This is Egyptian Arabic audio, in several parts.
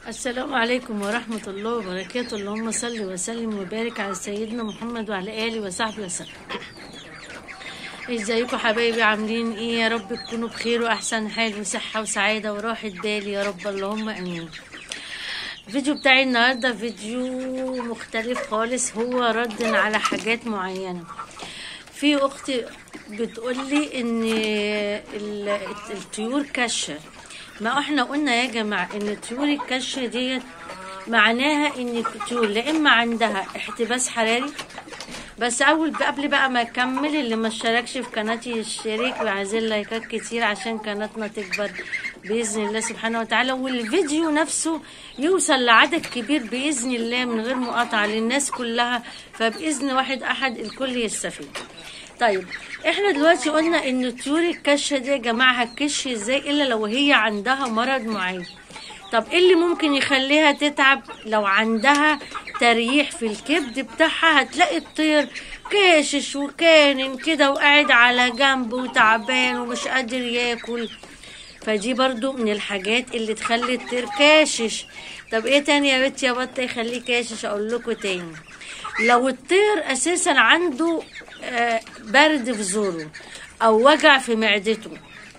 السلام عليكم ورحمة الله وبركاته اللهم صل وسلم وبارك على سيدنا محمد وعلى آله وصحبه وسلم ازيكم حبايبي عاملين ايه يا رب تكونوا بخير واحسن حال وصحة وسعادة وراحة بال يا رب اللهم امين الفيديو بتاعي النهاردة فيديو مختلف خالص هو رد على حاجات معينة في اختي بتقولي ان ال- الطيور كشة ما احنا قلنا يا جماعة ان الطيور الكشة ديت معناها ان الطيور لا اما عندها احتباس حراري بس اول قبل بقى ما اكمل اللي ما اشتركش في قناتي يشترك وعايزين لايكات كتير عشان قناتنا تكبر باذن الله سبحانه وتعالى والفيديو نفسه يوصل لعدد كبير باذن الله من غير مقاطعه للناس كلها فباذن واحد احد الكل يستفيد طيب احنا دلوقتي قلنا ان الطيور الكشه دي يا جماعه هتكش ازاي الا لو هي عندها مرض معين طب ايه اللي ممكن يخليها تتعب لو عندها تريح في الكبد بتاعها هتلاقي الطير كاشش وكانن كده وقاعد على جنب وتعبان ومش قادر ياكل فدي برضو من الحاجات اللي تخلي الطير كاشش طب ايه تاني يا بنتي يا بطه يخليه كاشش اقول لكم تاني لو الطير اساسا عنده آه، برد في زوره او وجع في معدته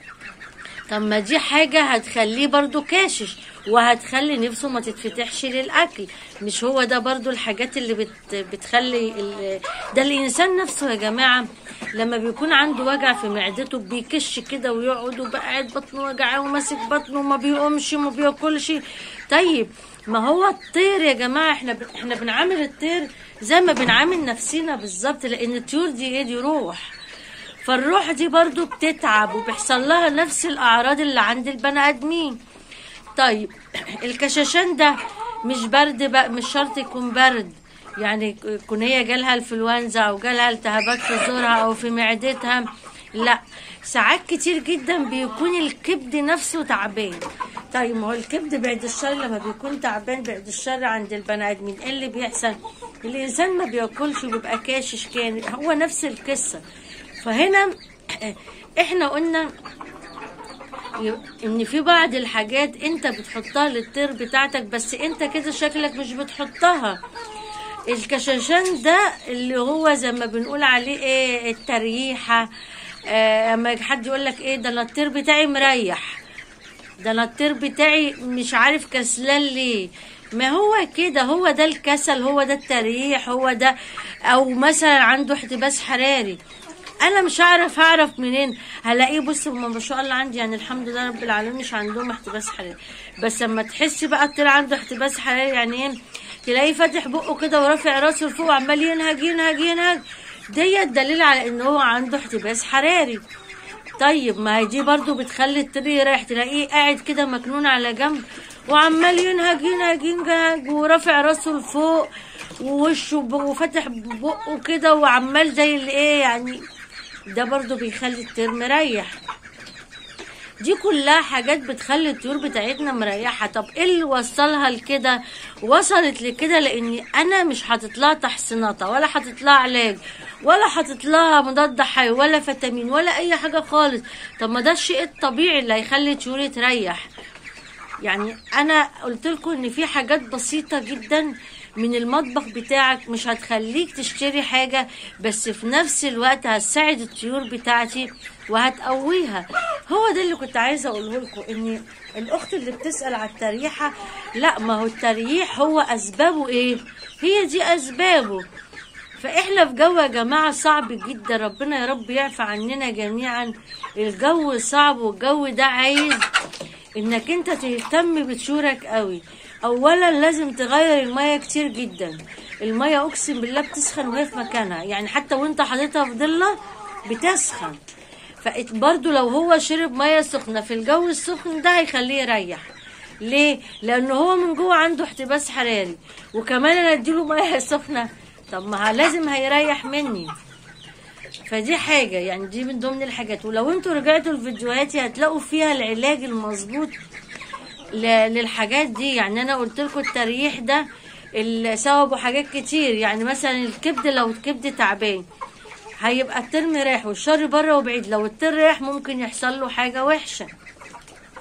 طب ما دي حاجة هتخليه برضو كاشش وهتخلي نفسه ما تتفتحش للأكل مش هو ده برضو الحاجات اللي بت بتخلي ال- ده الإنسان نفسه يا جماعة لما بيكون عنده وجع في معدته بيكش كده ويقعد وبقى قاعد بطنه وجعاه وماسك بطنه وما بيقومش وما بياكلش طيب ما هو الطير يا جماعة احنا ب... احنا بنعامل الطير زي ما بنعامل نفسنا بالظبط لأن الطيور دي ايه دي روح فالروح دي برضو بتتعب وبيحصل لها نفس الأعراض اللي عند البني آدمين طيب الكشاشان ده مش برد بقى مش شرط يكون برد يعني يكون هي جالها الفلونزا او جالها التهابات في زورها او في معدتها لا ساعات كتير جدا بيكون الكبد نفسه تعبان طيب ما هو الكبد بعد الشر لما بيكون تعبان بعد الشر عند البني ادمين ايه اللي بيحصل الانسان ما بياكلش وبيبقى كاشش كان هو نفس القصه فهنا احنا قلنا ان في بعض الحاجات انت بتحطها للطير بتاعتك بس انت كده شكلك مش بتحطها الكشاشان ده اللي هو زي ما بنقول عليه ايه التريحة آه، اما حد يقول لك ايه ده انا الطير بتاعي مريح ده انا الطير بتاعي مش عارف كسلان ليه ما هو كده هو ده الكسل هو ده التريح هو ده او مثلا عنده احتباس حراري انا مش هعرف هعرف منين هلاقيه بص هما ما شاء الله عندي يعني الحمد لله رب العالمين مش عندهم احتباس حراري بس لما تحسي بقى الطير عنده احتباس حراري يعني ايه تلاقيه فاتح بقه كده ورافع راسه لفوق وعمال ينهج ينهج ينهج ديت دليل على ان هو عنده احتباس حراري طيب ما هي دي برضو بتخلي الطير يريح تلاقيه قاعد كده مكنون على جنب وعمال ينهج ينهج ينهج ورافع راسه لفوق ووشه ب- وفتح بقه كده وعمال زي اللي ايه يعني ده برضو بيخلي الطير مريح دي كلها حاجات بتخلي الطيور بتاعتنا مريحة طب ايه اللي وصلها لكده وصلت لكده لاني انا مش حاطط لها تحصيناتها ولا حاطط لها علاج ولا حاطط لها مضاد حيوي ولا فيتامين ولا اي حاجة خالص طب ما ده الشيء الطبيعي اللي هيخلي الطيور تريح يعني انا قلت لكم ان في حاجات بسيطه جدا من المطبخ بتاعك مش هتخليك تشتري حاجة بس في نفس الوقت هتساعد الطيور بتاعتي وهتقويها هو ده اللي كنت عايزة اقوله لكم ان الاخت اللي بتسأل على التريحة لا ما هو التريح هو اسبابه ايه هي دي اسبابه فاحنا في جو يا جماعه صعب جدا ربنا يا رب يعفى عننا جميعا الجو صعب والجو ده عايز انك انت تهتم بطيورك قوي اولا لازم تغير الميه كتير جدا الميه اقسم بالله بتسخن وهي في مكانها يعني حتى وانت حاططها في ضله بتسخن فبرضه لو هو شرب ميه سخنه في الجو السخن ده هيخليه يريح ليه لانه هو من جوه عنده احتباس حراري وكمان انا اديله ميه سخنه طب ما ه- لازم هيريح مني فدي حاجة يعني دي من ضمن الحاجات ولو انتوا رجعتوا لفيديوهاتي هتلاقوا فيها العلاج المظبوط ل- للحاجات دي يعني انا قلت لكم التريح ده ال- سببه حاجات كتير يعني مثلا الكبد لو الكبد تعبان هيبقى الطير مريح والشر بره وبعيد لو الطير رايح ممكن يحصل له حاجة وحشة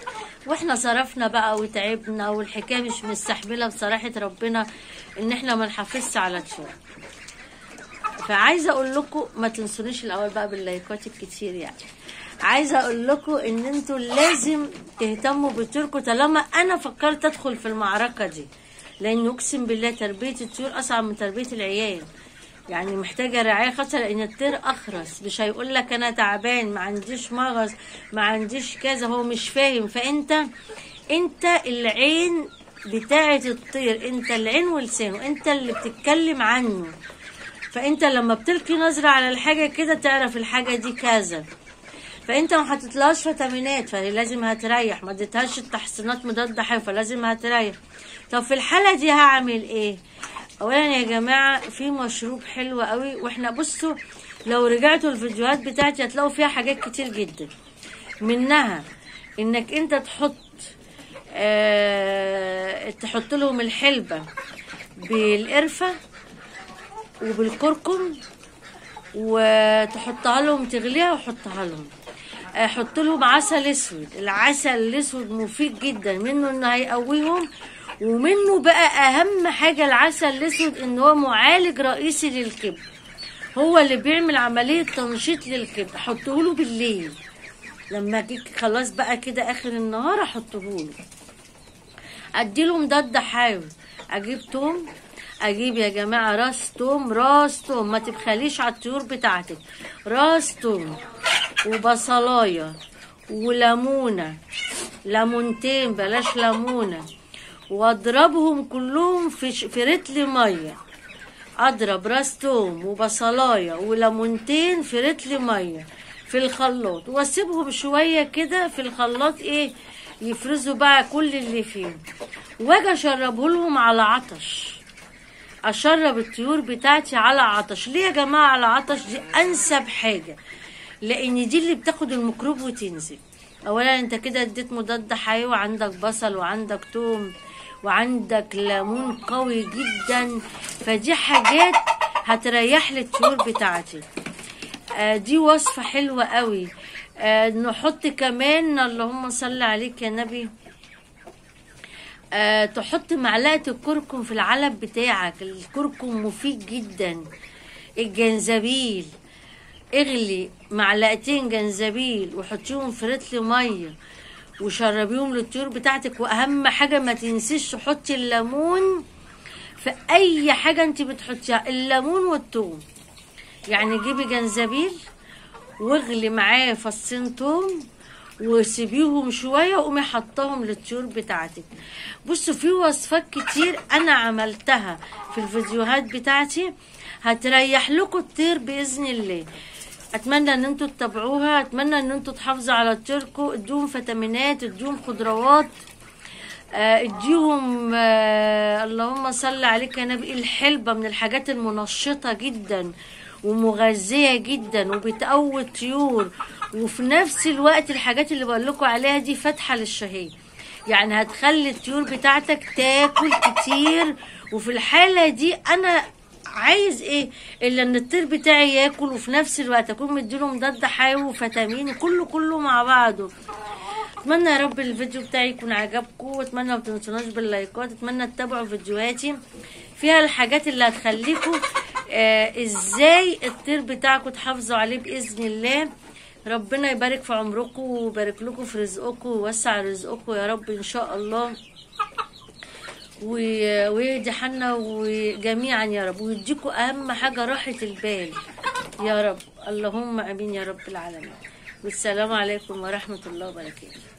واحنا صرفنا بقى وتعبنا والحكايه مش مستحمله بصراحه ربنا ان احنا ما نحافظش على الطيور فعايزه اقول لكم ما تنسونيش الاول بقى باللايكات الكتير يعني عايزه اقول لكم ان انتوا لازم تهتموا بطيوركم طالما انا فكرت ادخل في المعركه دي لان اقسم بالله تربيه الطيور اصعب من تربيه العيال يعني محتاجه رعايه خاصه لان الطير اخرس مش هيقول لك انا تعبان ما عنديش مغص ما عنديش كذا هو مش فاهم فانت انت العين بتاعه الطير انت العين ولسانه انت اللي بتتكلم عنه فانت لما بتلقي نظرة على الحاجة كده تعرف الحاجة دي كذا فانت ما حطيتلهاش فيتامينات فهي لازم هتريح ما اديتهاش التحصينات مضاد حيوي فلازم هتريح طب في الحالة دي هعمل ايه اولا يا جماعة في مشروب حلو قوي واحنا بصوا لو رجعتوا الفيديوهات بتاعتي هتلاقوا فيها حاجات كتير جدا منها انك انت تحط آه تحط لهم الحلبة بالقرفة وبالكركم وتحطها لهم تغليها وحطها لهم آه، حط لهم عسل اسود العسل الاسود مفيد جدا منه انه هيقويهم ومنه بقى اهم حاجه العسل الاسود ان هو معالج رئيسي للكبد هو اللي بيعمل عمليه تنشيط للكبد حطه له بالليل لما جيك خلاص بقى كده اخر النهار احطه له اديله مضاد حيوي اجيب توم اجيب يا جماعه راس توم راس توم ما تبخليش على الطيور بتاعتك راس توم وبصلايه وليمونه ليمونتين بلاش ليمونه واضربهم كلهم في ش- في رتل ميه اضرب راس توم وبصلايه وليمونتين في رتل ميه في الخلاط واسيبهم شويه كده في الخلاط ايه يفرزوا بقى كل اللي فيهم واجي اشربه لهم على عطش اشرب الطيور بتاعتي على عطش ليه يا جماعه على عطش دي انسب حاجه لان دي اللي بتاخد الميكروب وتنزل اولا انت كده اديت مضاد حيوي عندك بصل وعندك توم وعندك ليمون قوي جدا فدي حاجات هتريح لي الطيور بتاعتي آه دي وصفة حلوة قوي آه نحط كمان اللهم صل عليك يا نبي آه تحط معلقة الكركم في العلب بتاعك الكركم مفيد جدا الجنزبيل اغلي معلقتين جنزبيل وحطيهم في رتل ميه وشربيهم للطيور بتاعتك واهم حاجه ما تنسيش تحطي الليمون في اي حاجه انت بتحطيها الليمون والثوم يعني جيبي جنزبيل واغلي معاه فصين توم وسيبيهم شويه وقومي حطاهم للطيور بتاعتك بصوا في وصفات كتير انا عملتها في الفيديوهات بتاعتي هتريح لكم الطير باذن الله اتمنى ان انتوا تتابعوها اتمنى ان انتوا تحافظوا على طيركم ادوهم فيتامينات ادوهم خضروات آه، اديهم آه، اللهم صل عليك يا نبي الحلبة من الحاجات المنشطة جدا ومغذية جدا وبتقوي الطيور وفي نفس الوقت الحاجات اللي بقول لكم عليها دي فاتحة للشهية يعني هتخلي الطيور بتاعتك تاكل كتير وفي الحالة دي انا عايز ايه الا ان الطير بتاعي ياكل وفي نفس الوقت اكون مديله مضاد حيوي وفيتامين كله كله مع بعضه اتمنى يا رب الفيديو بتاعي يكون عجبكم واتمنى ما تنسوناش باللايكات اتمنى تتابعوا فيديوهاتي فيها الحاجات اللي هتخليكم آه ازاي الطير بتاعكم تحافظوا عليه باذن الله ربنا يبارك في عمركم ويبارك لكم في رزقكم ويوسع رزقكم يا رب ان شاء الله و- ويهدي حالنا وجميعا يا رب ويديكوا اهم حاجه راحه البال يا رب اللهم امين يا رب العالمين والسلام عليكم ورحمه الله وبركاته